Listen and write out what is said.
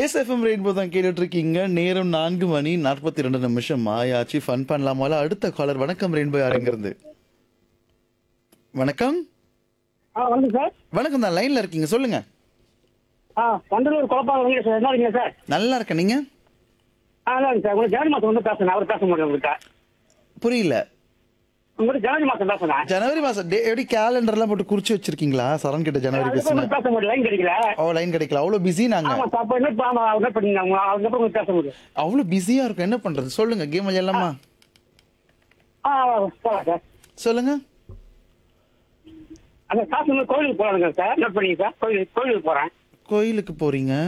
SFM rainbow தான் கேட்டுட்டு இருக்கீங்க நேரம் நான்கு மணி நாற்பத்தி ரெண்டு நிமிஷம் ஆயாச்சு ஃபன் பண்ணலாமால அடுத்த காலர் வணக்கம் ரெயின்போ யாருங்கிறது வணக்கம் ஆ வந்து சார் வணக்கம் தான் லைன்ல இருக்கீங்க சொல்லுங்க ஆ வண்டலூர் குழப்பாக வந்து சார் என்ன இருக்கீங்க சார் நல்லா இருக்கேன் நீங்க ஆ அதான் சார் உங்களுக்கு ஜனவரி மாதம் வந்து பேசுனேன் அவர் பேச முடியும் உங்கள்கிட்ட புரியல உங்களுக்கு ஜனவரி மாதம் பேசுனேன் ஜனவரி மாசம் டே- எப்படி கேலண்டர்லாம் போட்டு குறிச்சு வச்சிருக்கீங்களா சரண் கிட்ட ஜனவரி அதுக்கப்புறம் பேசுனேன் உங்களுக்கு பேச முடியல லைன் கிடைக்கல ஓ லைன் கிடைக்கல அவ்வளோ பிஸி நாங்க ஆமா சார் அப்போ என்ன பா- ஆமா, என்ன பண்ணீங்க அவங்க அதுக்கப்புறம் உங்களுக்கு பேச முடியும் அவ்வளோ பிஸியா இருக்கும் என்ன பண்றது சொல்லுங்க கேம் விளையாடலாமா ஆ போகலாம் சார் சொல்லுங்க அந்த காசு வந்து கோயிலுக்கு போகலாங்க சார் நோட் பண்ணிங்க சார் கோயில் கோயிலுக்கு போகிறேன் கோயிலுக்கு போறீங்க